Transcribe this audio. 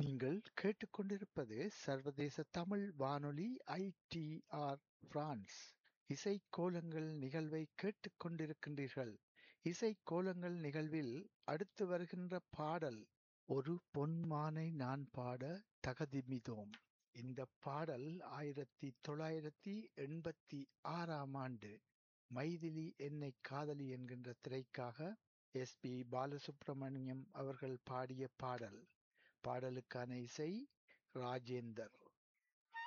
நீங்கள் கேட்டுக்கொண்டிருப்பது சர்வதேச தமிழ் வானொலி ஐடிஆர் பிரான்ஸ். இசைக்கோலங்கள் நிகழ்வை கேட்டுக் கொண்டிருக்கின்றீர்கள். இசைக்கோலங்கள் நிகழ்வில் அடுத்து வருகின்ற பாடல் ஒரு பொன்மானை நான் பாட தகதிமிதோம். இந்தப் பாடல் ஆயிரத்தி தொள்ளாயிரத்தி எண்பத்தி ஆறாம் ஆண்டு மைதிலி என்னைக் காதலி என்கின்ற திரைக்காக எஸ் பி பாலசுப்ரமணியம் அவர்கள் பாடிய பாடல். பாடலுக்கான இசை ராஜேந்தர்.